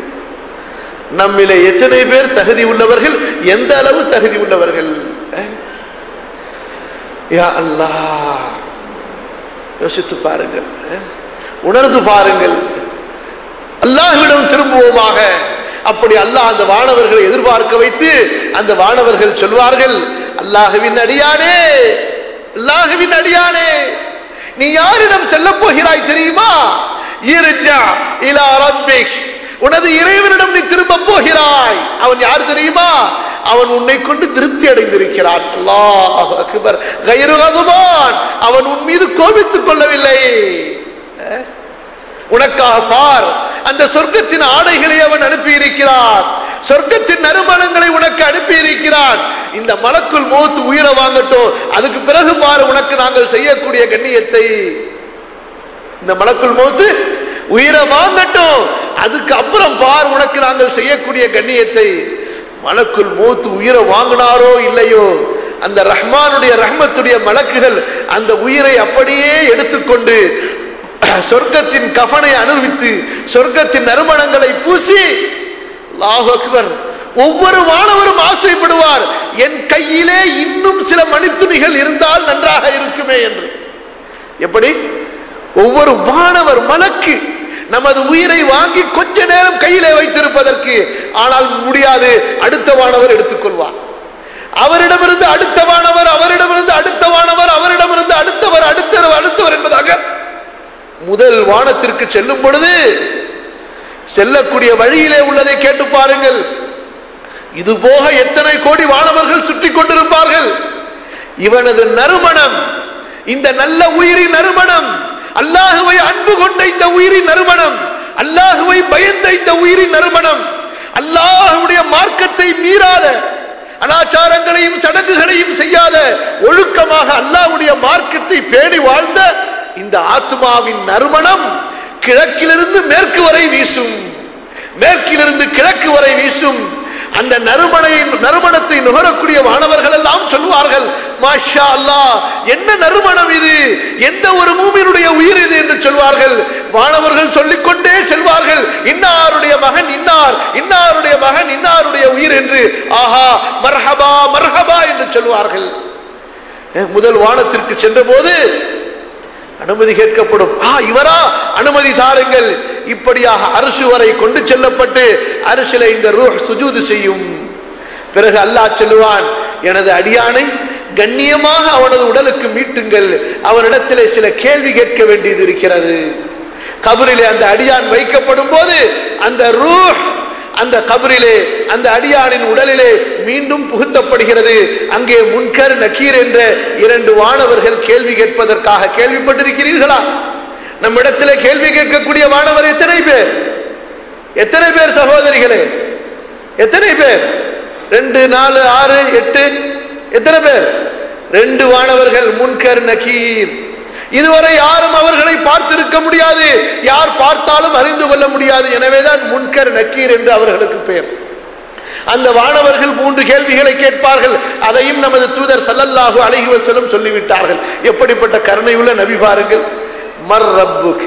நம்மிலே எத்தனை பேர் தகுதி உள்ளவர்கள் எந்த அளவு தகுதி உள்ளவர்கள் அஹ்? யா அல்லாஹ் யோசித்து பாருங்கள் அஹ்? உணர்ந்து பாருங்கள் அல்லாஹ்விடம் திரும்புவோமாக அப்படி அல்லாஹ் அந்த வானவர்களை எதிர்பார்க்க வைத்து அந்த வானவர்கள் சொல்வார்கள் அல்லாஹுவின் அடியானே அல்லாஹுவின் அடியானே நீ யாரிடம் செல்ல போகிறாய் தெரியுமா இர்ஜா இலா ரப்பிக் உனது இறைவனிடம் நீ திரும்ப போகிறாய் அவன் யார் தெரியுமா அவன் உன்னை கொண்டு திருப்தி அடைந்திருக்கிறான் அல்லாஹ் அக்பர் கைரு கதுபான் அவன் உன் மீது கோபித்துக் கொள்ளவில்லை அஹ்? உனக்காக பார் அந்த சொர்க்கத்தின் ஆடைகளை அவன் அனுப்பி இருக்கிறான் சொர்க்கத்தின் நறுமணங்களை உனக்கு அனுப்பி இருக்கிறான் இந்த மலக்குள் மோத்து உயிரை வாங்கட்டும் அதுக்கு பிறகு பார் உனக்கு நாங்கள் செய்யக்கூடிய கண்ணியத்தை இந்த மலக்குள் மோத்து உயிரை வாங்கட்டும் அதுக்கு அப்புறம் பார் உனக்கு நாங்கள் செய்யக்கூடிய கண்ணியத்தை மலக்குள் மோத்து உயிரை வாங்கினாரோ இல்லையோ அந்த ரஹ்மானுடைய ரஹ்மத்துடைய மலக்குகள் அந்த உயிரை அப்படியே எடுத்துக்கொண்டு சொர்க்கத்தின் கஃனை அனுபவித்து சொர்க்கத்தின் நறுமணங்களை பூசி அல்லாஹ் அக்பர் ஒவ்வொரு மாணவரும் ஆசைப்படுவார் என் கையிலே இன்னும் சில மணித்துணிகள் இருந்தால் நன்றாக இருக்குமே என்று எப்படி ஒவ்வொரு மாணவர் மலக்கு நமது உயிரை வாங்கி கொஞ்ச நேரம் கையிலே வைத்திருப்பதற்கு ஆனால் முடியாது அடுத்த மாணவர் எடுத்துக்கொள்வார் அவரிடமிருந்து அடுத்த மாணவர் அவரிடமிருந்து அடுத்த மாணவர் அவரிடமிருந்து அடுத்தவர் அடுத்தவர் அடுத்தவர் என்பதாக முதல் வானத்திற்கு செல்லும் பொழுது செல்லக்கூடிய வழியிலே உள்ளதை கேட்டு பாருங்கள் இது போக எத்தனை கோடி வானவர்கள் சுற்றி கொண்டிருப்பார்கள் இவனது நறுமணம் இந்த நல்ல உயிரின் நறுமணம் அல்லாஹுவை அன்பு கொண்ட இந்த உயிரின் நறுமணம் அல்லாஹுவை பயந்த இந்த உயிரின் நறுமணம் அல்லாஹுடைய மார்க்கத்தை மீறாத அனாச்சாரங்களையும் சடங்குகளையும் செய்யாத ஒழுக்கமாக அல்லாஹ்வுடைய மார்க்கத்தை பேணி வாழ்ந்த இந்த ஆத்மாவின் நறுமணம் கிழக்கிலிருந்து மேற்கு வரை வீசும் மேற்கிலிருந்து கிழக்கு வரை வீசும் அந்த நறுமணை நறுமணத்தை நுகரக்கூடிய மாணவர்கள் எல்லாம் சொல்வார்கள் மாஷா அல்லாஹ் என்ன நறுமணம் இது எந்த ஒரு மூமியினுடைய உயிர் இது என்று சொல்வார்கள் மாணவர்கள் சொல்லிக்கொண்டே செல்வார்கள் இன்னாருடைய மகன் இன்னார் இன்னாருடைய மகன் இன்னாருடைய உயிர் என்று ஆஹா மர்ஹபா மர்ஹபா என்று சொல்வார்கள் அஹ், முதல் வானத்திற்கு சென்ற போது அனுமதி கேட்கப்படும் ஆ இவரா அனுமதி தாருங்கள் இப்படியாக அரிசி வரை கொண்டு செல்லப்பட்டு அரிசில இந்த ரூஹ் சுஜூது செய்யும் பிறகு அல்லாஹ் சொல்லுவான் எனது அடியானை கண்ணியமாக அவனது உடலுக்கு மீட்டுங்கள் அவனிடத்திலே சில கேள்வி கேட்க வேண்டியது இருக்கிறது கபரிலே அந்த அடியான் வைக்கப்படும் போது அந்த ரூஹ் அந்த கபரிலே அந்த அடியானின் உடலிலே மீண்டும் புகுத்தப்படுகிறது அங்கே முன்கர் நக்கீர் என்ற இரண்டு வானவர்கள் கேள்வி கேட்பதற்காக கேள்விப்பட்டிருக்கிறீர்களா நம்மிடத்திலே கேள்வி கேட்கக்கூடிய வானவர் எத்தனை பேர் எத்தனை பேர் சகோதரிகளே எத்தனை பேர் ரெண்டு நாலு ஆறு எட்டு எத்தனை பேர் ரெண்டு வானவர்கள் முன்கர் நக்கீர் இதுவரை யாரும் அவர்களை பார்த்திருக்க முடியாது யார் பார்த்தாலும் அறிந்து கொள்ள முடியாது எனவேதான் முன்கர் நக்கீர் என்று அவர்களுக்கு பெயர் அந்த வானவர்கள் மூன்று கேள்விகளை கேட்பார்கள் அதையும் நமது தூதர் சல்லல்லாஹு அலைஹி வஸல்லம் சொல்லிவிட்டார்கள் எப்படிப்பட்ட கருணையுள்ள நபி பாருங்கள் மர் ரப்புக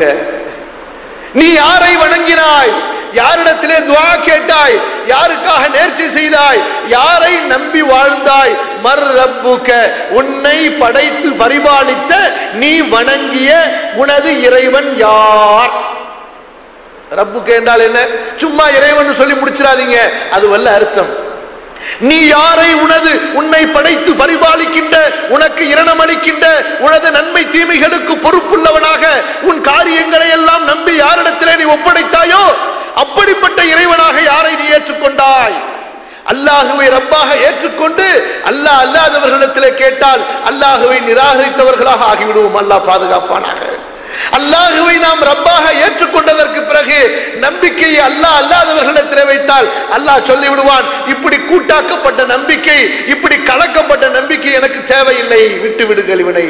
நீ யாரை வணங்கினாய் யாரிடத்திலே துவா கேட்டாய் யாருக்காக நேர்ச்சி செய்தாய் யாரை நம்பி வாழ்ந்தாய் மர் ரப்புக உன்னை படைத்து பரிபாலித்த நீ வணங்கிய உனது இறைவன் யார் ரப்புக்கு என்றால் என்ன சும்மா இறைவன் சொல்லி முடிச்சிடாதீங்க அது வல்ல அர்த்தம் நீ யாரை உனது உன்னை படைத்து பரிபாலிக்கின்ற உனக்கு இரணம் அளிக்கின்ற உனது நன்மை தீமைகளுக்கு பொறுப்புள்ளவனாக உன் காரியங்களை எல்லாம் நம்பி யாரிடத்திலே நீ ஒப்படைத்தாயோ அப்படிப்பட்ட இறைவனாக யாரை நீ ஏற்றுக்கொண்டாய் அல்லாஹுவை ரப்பாக ஏற்றுக்கொண்டு அல்லாஹ் அல்லாதவர்களிடத்திலே கேட்டால் அல்லாஹுவை நிராகரித்தவர்களாக ஆகிவிடுவோம் அல்லாஹ் பாதுகாப்பானாக அல்லாஹுவை நாம் ரப்பாக ஏற்றுக்கொண்டதற்கு பிறகு நம்பிக்கையை அல்லாஹ் அல்லாதவர்களிடத்திலே வைத்தால் அல்லாஹ் சொல்லி விடுவான் இப்படி கூட்டாக்கப்பட்ட நம்பிக்கை இப்படி கலக்கப்பட்ட நம்பிக்கை எனக்கு தேவையில்லை விட்டு விடுங்கள் இவனை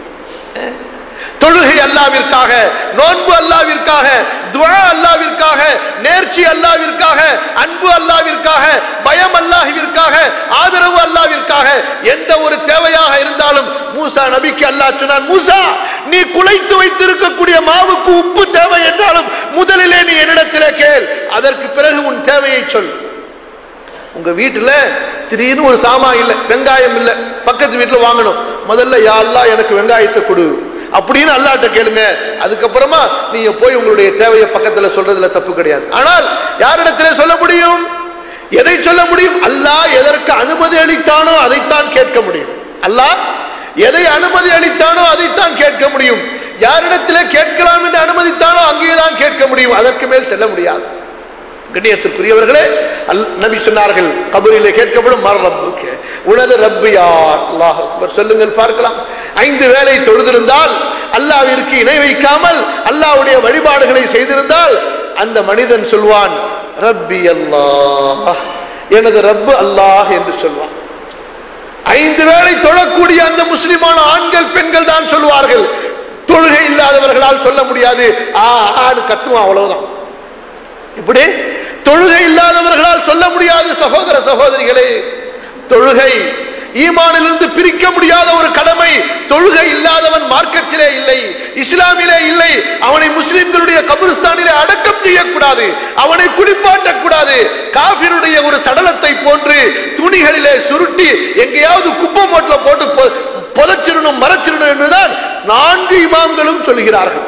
தொழுகை அல்லாவிற்காக நோன்பு அல்லாவிற்காக துவா அல்லாவிற்காக நேர்ச்சி அல்லாவிற்காக அன்பு அல்லாவிற்காக பயம் அல்லாஹ்விற்காக ஆதரவு அல்லாவிற்காக எந்த ஒரு தேவையாக இருந்தாலும் மூசா நபிக்கு அல்லாஹ் சொன்னான் மூசா நீ குலைத்து வைத்திருக்கக்கூடிய மாவுக்கு உப்பு தேவை என்றாலும் முதலிலே நீ என்னிடத்திலே கேள் அதற்கு பிறகு உன் தேவையை சொல் உங்க வீட்டுல திடீர்னு ஒரு சாமான் இல்ல வெங்காயம் இல்ல பக்கத்து வீட்டுல வாங்கணும் முதல்ல யா அல்லாஹ் எனக்கு வெங்காயத்தை கொடு அப்படின்னு அல்லாட்ட கேளுங்க அதுக்கப்புறமா நீங்க போய் உங்களுடைய தேவையை பக்கத்துல சொல்றதுல தப்பு கிடையாது ஆனால் யாரிடத்திலே சொல்ல முடியும் எதை சொல்ல முடியும் அல்லாஹ் எதற்கு அனுமதி அளித்தானோ அதைத்தான் கேட்க முடியும் அல்லாஹ் எதை அனுமதி அளித்தானோ அதைத்தான் கேட்க முடியும் யாரிடத்திலே கேட்கலாம் என்று அனுமதித்தானோ அங்கேதான் கேட்க முடியும் அதற்கு மேல் செல்ல முடியாது கண்ணியத்திற்குரியவர்களே அல் நபி சொன்னார்கள் கபரிலே கேட்கப்படும் மர ரப்புக்கு உனது ரப்பு யார் அல்லாஹ் அக்பர் சொல்லுங்கள் பார்க்கலாம் ஐந்து வேளை தொழுதிருந்தால் அல்லாவிற்கு இணை வைக்காமல் அல்லாஹ்வுடைய வழிபாடுகளை செய்திருந்தால் அந்த மனிதன் சொல்வான் ரப்பி அல்லாஹ் எனது ரப்பு அல்லாஹ் என்று சொல்வான் ஐந்து வேளை தொழக்கூடிய அந்த முஸ்லிமான ஆண்கள் பெண்கள் தான் சொல்வார்கள் தொழுகை இல்லாதவர்களால் சொல்ல முடியாது ஆ ஆடு கத்துவான் அவ்வளவுதான் இப்படி தொழுகை இல்லாதவர்களால் சொல்ல முடியாது சகோதர சகோதரிகளே தொழுகை ஈமானிலிருந்து பிரிக்க முடியாத ஒரு கடமை தொழுகை இல்லாதவன் மார்க்கத்திலே இல்லை இஸ்லாமிலே இல்லை அவனை முஸ்லிம்களுடைய கபிரிஸ்தானிலே அடக்கம் செய்யக்கூடாது அவனை குளிப்பாட்டக்கூடாது காபிருடைய ஒரு சடலத்தை போன்று துணிகளிலே சுருட்டி எங்கேயாவது குப்பை மோட்டில போட்டு பொ- புதைச்சிடணும் மறைச்சிடணும் என்றுதான் நான்கு இமாம்களும் சொல்கிறார்கள்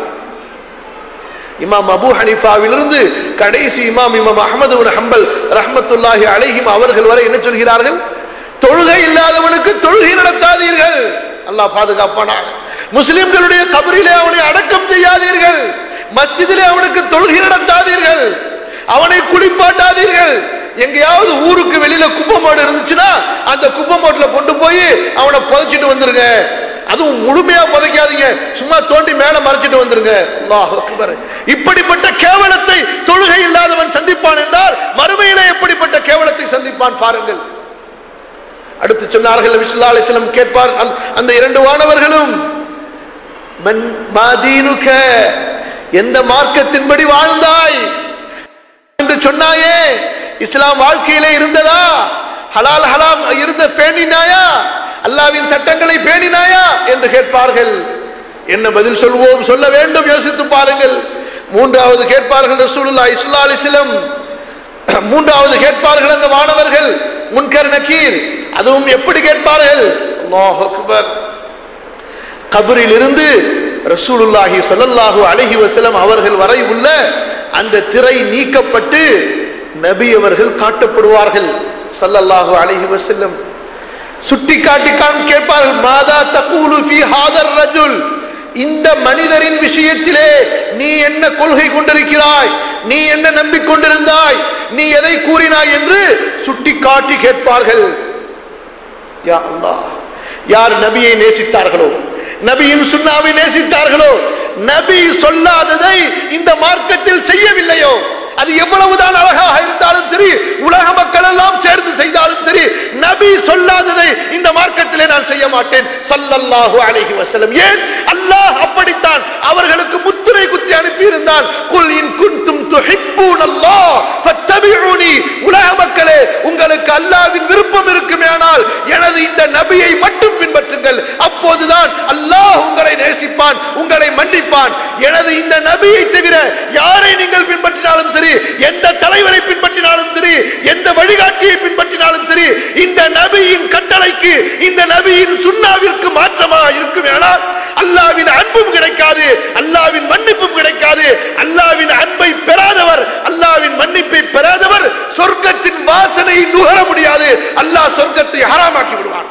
இமாம் அபு ஹனிஃபாவிலிருந்து கடைசி இமாம் இமாம் அஹமது பின் ஹம்பல் ரஹ்மத்துல்லாஹி அலைஹிம் அவர்கள் வரை என்ன சொல்கிறார்கள் தொழுகை இல்லாதவனுக்கு தொழுகை நடத்தாதீர்கள் அல்லாஹ் பாதுகாப்பானாக முஸ்லிம்களுடைய கபரிலே அவனை அடக்கம் செய்யாதீர்கள் மஸ்ஜிதிலே அவனுக்கு தொழுகை நடத்தாதீர்கள் அவனை குளிப்பாட்டாதீர்கள் எங்கேயாவது ஊருக்கு வெளியில குப்பமோடு இருந்துச்சுன்னா அந்த குப்பமோட்டுல கொண்டு போய் அவனை புதைச்சிட்டு வந்துருங்க அதுவும் முழுமையா புதைக்காதீங்க சும்மா தோண்டி மேல மறைச்சிட்டு வந்துருங்க அல்லாஹ் அக்பர் இப்படிப்பட்ட கேவலத்தை தொழுகை இல்லாதவன் சந்திப்பான் என்றால் மறுமையிலே எப்படிப்பட்ட கேவலத்தை சந்திப்பான் பாருங்கள் அடுத்து சொன்னார்கள் விசுல்லா அலிஸ்லம் கேட்பார் அந்த- அந்த இரண்டு வானவர்களும் மன் மாதீனுக எந்த மார்க்கத்தின்படி வாழ்ந்தாய் என்று சொன்னாயே இஸ்லாம் வாழ்க்கையிலே இருந்ததா ஹலால் ஹலாம் இருந்த பேணினாயா அல்லாவின் சட்டங்களை பேணினாயா என்று கேட்பார்கள் என்ன பதில் சொல்வோம் சொல்ல வேண்டும் யோசித்து பாருங்கள் மூன்றாவது கேட்பார்கள் ரசூலுல்லாஹி ஸல்லல்லாஹு அலைஹி வஸல்லம் மூன்றாவது கேட்பார்கள் அந்த மாணவர்கள் முன்கர் நக்கீர் அதுவும் எப்படி கேட்பார்கள் அல்லாஹ் அக்பர் கபரில் இருந்து ரசூலுல்லாஹி ஸல்லல்லாஹு அலைஹி வஸல்லம் அவர்கள் வரை உள்ள அந்த திரை நீக்கப்பட்டு நபி அவர்கள் காட்டப்படுவார்கள் ஸல்லல்லாஹு அலைஹி வஸல்லம் சுட்டி காட்டி காண் கேட்பார்கள் மாதா தகூலு ஃபீ ஹாதர் ரஜுல் இந்த மனிதரின் விஷயத்திலே நீ என்ன கொள்கை கொண்டிருக்கிறாய் நீ என்ன நம்பிக்கொண்டிருந்தாய் நீ எதை கூறினாய் என்று சுட்டி காட்டி கேட்பார்கள் யா அல்லாஹ் யார் நபியை நேசித்தார்களோ நபியின் சுண்ணாவை நேசித்தார்களோ நபி சொல்லாததை இந்த மார்க்கத்தில் செய்யவில்லையோ அது எவ்வளவுதான் அழகாக இருந்தாலும் சரி உலக மக்கள் எல்லாம் சேர்ந்து செய்தாலும் சரி நபி சொல்லாததை இந்த மார்க்கத்திலே நான் செய்ய மாட்டேன் ஸல்லல்லாஹு அலைஹி வஸல்லம் ஏன் அல்லாஹ் அப்படித்தான் அவர்களுக்கு முத்திரை குத்தி அனுப்பி இருந்தான் குல் இன் குன்தும் துஹிப்பூனல்லாஹ் ஃபத்தபிஊனி உலக மக்களே உங்களுக்கு அல்லாஹ்வின் விருப்பம் இருக்குமேயானால் எனது இந்த நபியை மட்டும் பின்பற்றுங்கள் அப்போதுதான் அல்லாஹ் உங்களை நேசிப்பான் உங்களை மன்னிப்பான் எனது இந்த நபியை தவிர யாரை நீங்கள் பின்பற்றினாலும் சரி எந்த தலைவரை பின்பற்றினாலும் சரி எந்த வழிகாட்டியை பின்பற்றினாலும் சரி இந்த நபியின் கட்டளைக்கு இந்த நபியின் சுண்ணாவிற்கு மாற்றமாக இருக்குமேயானால் அல்லாவின் அன்பும் கிடைக்காது அல்லாவின் மன்னிப்பும் கிடைக்காது அல்லாவின் அன்பை பெறாதவர் அல்லாவின் மன்னிப்பை பெறாதவர் சொர்க்கத்தின் வாசனையை நுகர முடியாது அல்லாஹ் சொர்க்கத்தை ஹராமாக்கி விடுவான்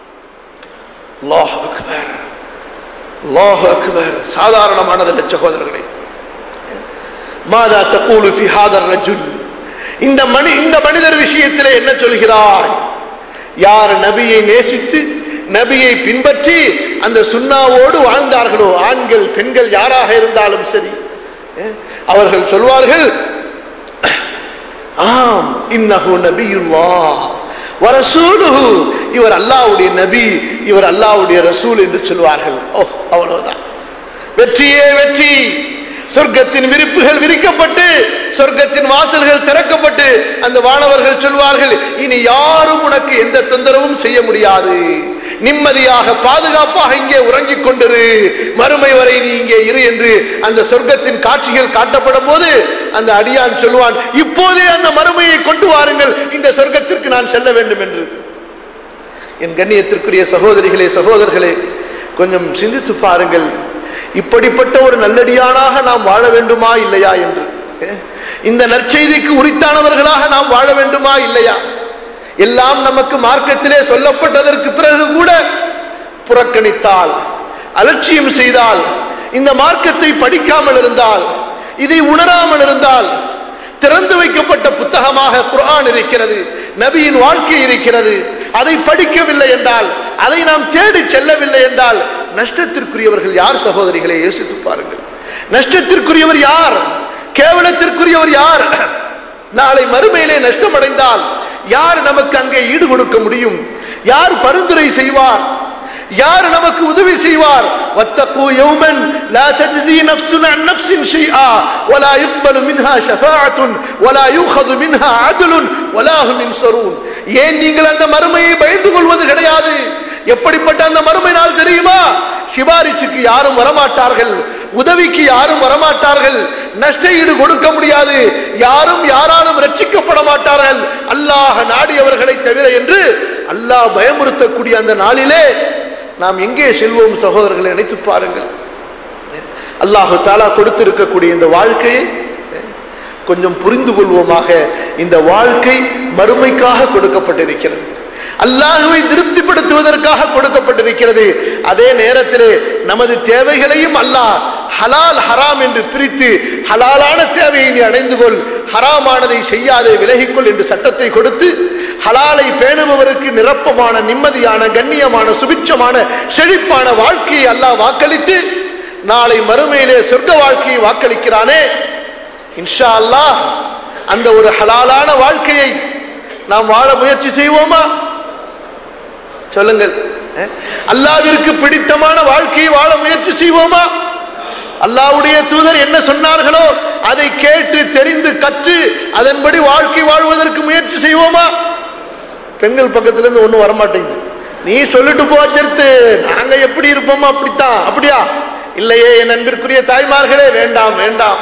அல்லாஹ் அக்பர் அல்லாஹ் அக்பர் சாதாரணமானதல்ல சகோதரர்களே மாதா தகூலு ஃபி ஹாதர் ரஜுல் இந்த மனி இந்த மனிதர் விஷயத்திலே என்ன சொல்கிறாய் யார் நபியை நேசித்து நபியை பின்பற்றி அந்த சுண்ணாவோடு வாழ்ந்தார்களோ ஆண்கள் பெண்கள் யாராக இருந்தாலும் சரி அஹ், அவர்கள் சொல்வார்கள் ஆம் இன்னஹு நபியுல்லாஹ் வரசூலுஹு இவர் அல்லாஹ்வுடைய நபி இவர் அல்லாஹ்வுடைய ரசூல் என்று சொல்வார்கள் ஓ அவ்வளவுதான் வெற்றியே வெற்றி சொர்க்கத்தின் விரிப்புகள் விரிக்கப்பட்டு சொர்க்கத்தின் வாசல்கள் திறக்கப்பட்டு அந்த வானவர்கள் சொல்வார்கள் இனி யாரும் உனக்கு எந்த தொந்தரவும் செய்ய முடியாது நிம்மதியாக பாதுகாப்பாக இங்கே உறங்கிக் கொண்டிரு மறுமை வரை நீ இங்கே இரு என்று அந்த சொர்க்கத்தின் காட்சிகள் காட்டப்படும் போது அந்த அடியான் சொல்வான் இப்போதே அந்த மறுமையை கொண்டு வாருங்கள் இந்த சொர்க்கத்திற்கு நான் செல்ல வேண்டும் என்று என் கண்ணியத்திற்குரிய சகோதரிகளே சகோதரர்களே கொஞ்சம் சிந்தித்து பாருங்கள் இப்படிப்பட்ட ஒரு நல்லடியானாக நாம் வாழ வேண்டுமா இல்லையா என்று இந்த நற்செய்திக்கு உரித்தானவர்களாக நாம் வாழ வேண்டுமா இல்லையா எல்லாம் நமக்கு மார்க்கத்திலே சொல்லப்பட்டதற்கு பிறகு கூட புறக்கணித்தால் அலட்சியம் செய்தால் இந்த மார்க்கத்தை படிக்காமல் இருந்தால் இதை உணராமல் இருந்தால் திறந்து வைக்கப்பட்ட புத்தகமாக குர்ஆன் இருக்கிறது நபியின் வாழ்க்கை இருக்கிறது அதை படிக்கவில்லை என்றால் அதை நாம் தேடி செல்லவில்லை என்றால் நஷ்டத்திற்குரியவர்கள் யார் சகோதரிகளை யோசித்து பாருங்கள் நஷ்டத்திற்குரியவர் யார் கேவலத்திற்குரியவர் யார் நாளை மறுமையிலே நஷ்டமடைந்தால் யார் நமக்கு அங்கே ஈடு கொடுக்க முடியும் யார் பரிந்துரை செய்வார் யார் நமக்கு உதவி செய்வார் واتقوا يوما لا تجزي نفس عن نفس شيئا ولا يقبل منها شفاعة ولا يؤخذ منها عدل ولا هم ينصرون ஏன் நீங்கள் அந்த மறுமையை பயந்து கொள்வது கிடையாது எப்படிப்பட்ட அந்த மறுமை நாள் தெரியுமா சிபாரிசுக்கு யாரும் வரமாட்டார்கள் உதவிக்கு யாரும் வரமாட்டார்கள் நஷ்ட ஈடு கொடுக்க முடியாது யாரும் யாராலும் ரட்சிக்கப்பட மாட்டார்கள் அல்லாஹ் நாடியவர்களை தவிர என்று அல்லாஹ் பயமுறுத்தக்கூடிய அந்த நாளிலே நாம் எங்கே செல்வோம் சகோதரர்களை நினைத்து பாருங்கள் அல்லாஹு தாலா கொடுத்திருக்கக்கூடிய இந்த வாழ்க்கையை கொஞ்சம் புரிந்து கொள்வோமாக இந்த வாழ்க்கை மறுமைக்காக கொடுக்கப்பட்டிருக்கிறது அல்லாஹுவை திருப்திப்படுத்துவதற்காக கொடுக்கப்பட்டிருக்கிறது அதே நேரத்திலே நமது தேவைகளையும் அல்லாஹ் ஹலால் ஹராம் என்று பிரித்து ஹலாலான தேவையை நீ அடைந்து கொள் ஹராமானதை செய்யாதே விலகிக்கொள் என்று சட்டத்தை கொடுத்து ஹலாலை பேணுபவருக்கு நிரப்பமான நிம்மதியான கண்ணியமான சுபிட்சமான செழிப்பான வாழ்க்கையை அல்லாஹ் வாக்களித்து நாளை மறுமையிலே சொர்க்க வாழ்க்கையை வாக்களிக்கிறானே இன்ஷா அல்லாஹ் அந்த ஒரு ஹலாலான வாழ்க்கையை நாம் வாழ முயற்சி செய்வோமா சொல்லுங்கள் அல்லாவிற்கு பிடித்தமான வாழ்க்கையை வாழ முயற்சி செய்வோமா அல்லாவுடைய தூதர் என்ன சொன்னார்களோ அதை கேட்டு தெரிந்து கற்று அதன்படி வாழ்க்கை வாழ்வதற்கு முயற்சி செய்வோமா பெண்கள் பக்கத்துல இருந்து ஒண்ணும் வரமாட்டேங்குது நீ சொல்லிட்டு போச்சிருத்து நாங்க எப்படி இருப்போமா அப்படித்தான் அப்படியா இல்லையே என் அன்பிற்குரிய தாய்மார்களே வேண்டாம் வேண்டாம்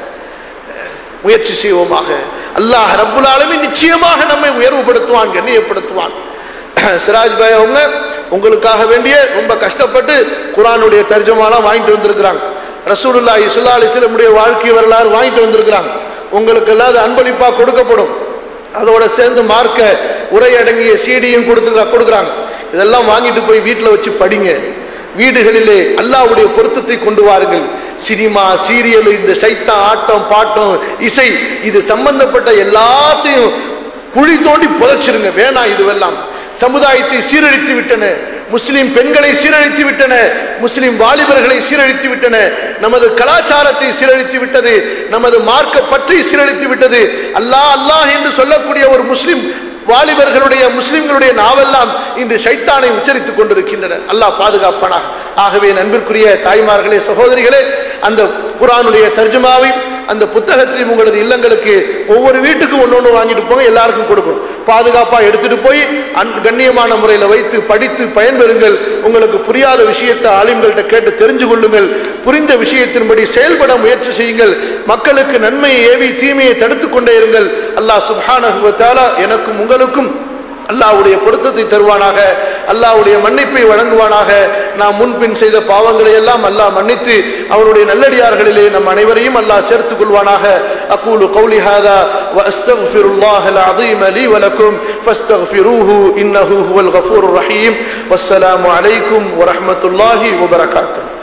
முயற்சி செய்வோமாக அல்லாஹ் ரப்புல் ஆலமின் நிச்சயமாக நம்மை உயர்வுபடுத்துவான் கண்ணியப்படுத்துவான் சிராஜ் பாய் அவங்க உங்களுக்காக வேண்டிய ரொம்ப கஷ்டப்பட்டு குரானுடைய தர்ஜமாலாம் வாங்கிட்டு வந்திருக்கிறாங்க ரசூலுல்லா இஸ்லா அலிஸ்லமுடைய வாழ்க்கை வரலாறு வாங்கிட்டு வந்திருக்கிறாங்க உங்களுக்கு எல்லாம் அது அன்பளிப்பா கொடுக்கப்படும் அதோட சேர்ந்து மார்க்க உரை அடங்கிய சீடியும் கொடுத்து கொடுக்குறாங்க இதெல்லாம் வாங்கிட்டு போய் வீட்டில் வச்சு படிங்க வீடுகளிலே அல்லாவுடைய பொருத்தத்தை கொண்டு வாருங்கள் சினிமா சீரியல் இந்த சைத்தான் ஆட்டம் பாட்டம் இசை இது சம்பந்தப்பட்ட எல்லாத்தையும் குழி தோண்டி புதைச்சிருங்க வேணாம் இதுவெல்லாம் சமுதாயத்தை சீரழித்து விட்டன முஸ்லிம் பெண்களை சீரழித்து விட்டன முஸ்லிம் வாலிபர்களை சீரழித்து விட்டன நமது கலாச்சாரத்தை சீரழித்து விட்டது நமது மார்க்க பற்றி சீரழித்து விட்டது அல்லாஹ் அல்லாஹ் என்று சொல்லக்கூடிய ஒரு முஸ்லிம் வாலிபர்களுடைய முஸ்லிம்களுடைய நாவெல்லாம் இன்று சைத்தானை உச்சரித்துக் கொண்டிருக்கின்றன அல்லாஹ் பாதுகாப்பானாக ஆகவே நண்பிற்குரிய தாய்மார்களே சகோதரிகளே அந்த குரானுடைய தர்ஜுமாவை அந்த புத்தகத்தையும் உங்களது இல்லங்களுக்கு ஒவ்வொரு வீட்டுக்கும் ஒன்று ஒன்று வாங்கிட்டு போங்க எல்லாருக்கும் கொடுக்கணும் பாதுகாப்பாக எடுத்துட்டு போய் அன் கண்ணியமான முறையில் வைத்து படித்து பயன்பெறுங்கள் உங்களுக்கு புரியாத விஷயத்தை ஆலிம்கள்ட்ட கேட்டு தெரிஞ்சு கொள்ளுங்கள் புரிந்த விஷயத்தின்படி செயல்பட முயற்சி செய்யுங்கள் மக்களுக்கு நன்மையை ஏவி தீமையை தடுத்துக் கொண்டே இருங்கள் அல்லாஹ் சுபானகுவத்தாலா எனக்கும் உங்களுக்கும் அல்லாவுடைய பொருத்தத்தை தருவானாக அல்லாவுடைய மன்னிப்பை வழங்குவானாக நாம் முன்பின் செய்த பாவங்களை எல்லாம் அல்லாஹ் மன்னித்து அவனுடைய நல்லடியார்களிலே நம் அனைவரையும் அல்லாஹ் சேர்த்துக் கொள்வானாக அகூலு கௌலி ஹாதா واستغفر الله العظيم لي ولكم فاستغفروه انه هو الغفور الرحيم والسلام عليكم ورحمه الله وبركاته